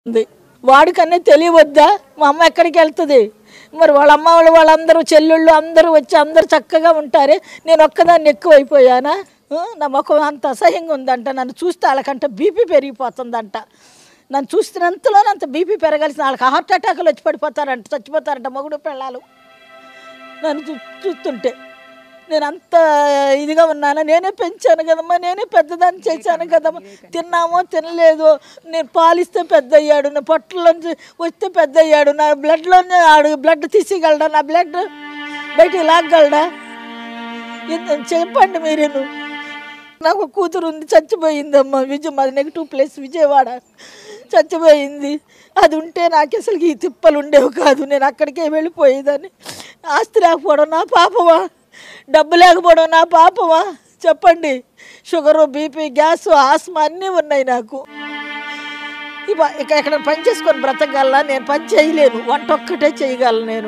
ఉంది వాడికన్నా తెలియవద్దా మా అమ్మ ఎక్కడికి వెళ్తుంది మరి వాళ్ళ అమ్మ వాళ్ళు వాళ్ళందరూ చెల్లుళ్ళు అందరూ వచ్చి అందరూ చక్కగా ఉంటారే నేను ఒక్కదాన్ని ఎక్కువైపోయానా ఆ, నా ముఖం అంత అసహ్యంగా ఉందంట నన్ను చూస్తే వాళ్ళకంట బీపీ పెరిగిపోతుందంట నన్ను చూస్తున్నంతలోనే అంత బీపీ పెరగాల్సిన వాళ్ళకి హార్ట్ అటాకులు వచ్చి పడిపోతారంట చచ్చిపోతారంట మగుడు పిల్లలు నన్ను చూ చూస్తుంటే నేను అంత ఇదిగా ఉన్నాను నేనే పెంచాను కదమ్మా నేనే పెద్దదాన్ని చేశాను కదమ్మా తిన్నామో తినలేదో నేను పాలిస్తే పెద్ద అయ్యాడు నా పొట్టలోంచి వస్తే పెద్ద అయ్యాడు నా బ్లడ్లోనే ఆడు బ్లడ్ తీసేయగలడా నా బ్లడ్ బయటికి లాగగలడా ఎంత- చెప్పండి మీరేను నాకు ఒక కూతురు ఉంది చచ్చిపోయిందమ్మా విజయ మాది నెగిటివ్ ప్లేస్ విజయవాడ చచ్చిపోయింది అది ఉంటే నాకు అసలు ఈ తిప్పలు ఉండేవి కాదు నేను అక్కడికే వెళ్ళిపోయేదాన్ని ఆస్తి లేకపోవడం నా పాపమా డబ్బు లేకపోవడం నా పాపమా చెప్పండి షుగరు బీపీ గ్యాస్ ఆస్మా అన్నీ ఉన్నాయి నాకు ఇక ఇక ఎక్కడ పని చేసుకొని బ్రతకగలనా నేను పని చేయలేను వంట ఒక్కటే చేయగలను నేను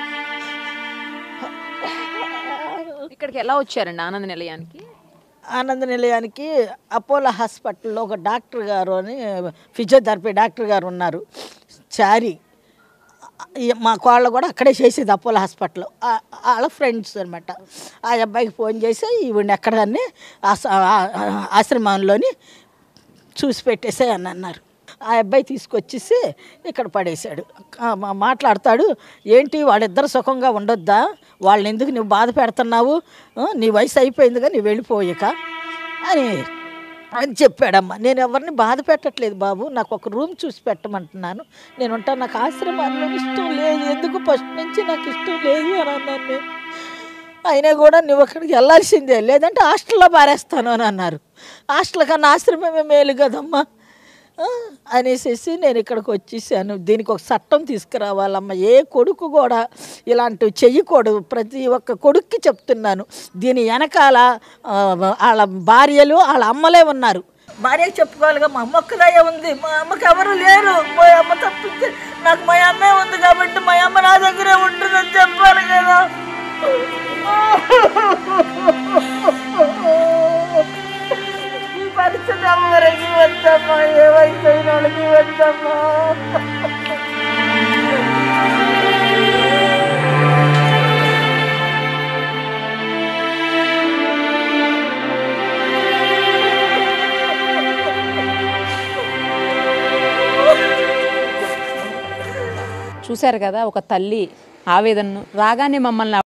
ఇక్కడికి ఎలా వచ్చారండి ఆనంద నిలయానికి ఆనంద నిలయానికి అపోలో హాస్పిటల్లో ఒక డాక్టర్ గారు అని ఫిజియోథెరపీ డాక్టర్ గారు ఉన్నారు చారి ఈ- మా కోళ్ళ కూడా అక్కడే చేసేది అపోలో హాస్పిటల్ ఆ- వాళ్ళ ఫ్రెండ్స్ అనమాట ఆ అబ్బాయికి ఫోన్ చేసి ఈవిడ ఎక్కడని ఆశ- ఆ- ఆ- ఆశ్రమంలోని చూసి పెట్టేసే అని అన్నారు ఆ అబ్బాయి తీసుకొచ్చేసి ఇక్కడ పడేశాడు ఆ, మా- మాట్లాడతాడు ఏంటి వాళ్ళిద్దరు సుఖంగా ఉండొద్దా వాళ్ళని ఎందుకు నువ్వు బాధ పెడుతున్నావు ఆ, నీ వయసు అయిపోయిందిగా నువ్వు వెళ్ళిపోయాక అని అని చెప్పాడమ్మా నేను ఎవరిని బాధ పెట్టట్లేదు బాబు నాకు ఒక రూమ్ చూసి పెట్టమంటున్నాను నేను ఉంటాను నాకు ఆశ్రమాల్లో ఇష్టం లేదు ఎందుకు ఫస్ట్ నుంచి నాకు ఇష్టం లేదు అని అన్నాను నేను అయినా కూడా నువ్వు అక్కడికి వెళ్ళాల్సిందే లేదంటే హాస్టల్లో పారేస్తాను అని అన్నారు హాస్టల్ కన్నా ఆశ్రమమే మేలు కదమ్మా ఆ, అనేసేసి నేను ఇక్కడికి వచ్చేసాను దీనికి ఒక చట్టం తీసుకురావాలమ్మ ఏ కొడుకు కూడా ఇలాంటివి చెయ్యకూడదు ప్రతి ఒక్క కొడుక్కి చెప్తున్నాను దీని వెనకాల ఆ, వాళ్ళ భార్యలు వాళ్ళ అమ్మలే ఉన్నారు భార్య చెప్పుకోవాలిగా మా అమ్మ ఒక్కదయ్య ఉంది మా అమ్మకి ఎవరు లేరు మా అమ్మ తప్పితే నాకు మా అమ్మే ఉంది కాబట్టి మా అమ్మ నా దగ్గరే ఉంటుందని చెప్పాలి కదా ఈ పరిస్థితి ఎవరికి వద్దమ్మా ఏ వయసు అయిన వాళ్ళకి వద్దమ్మా చూశారు కదా ఒక తల్లి ఆవేదనను రాగానే మమ్మల్ని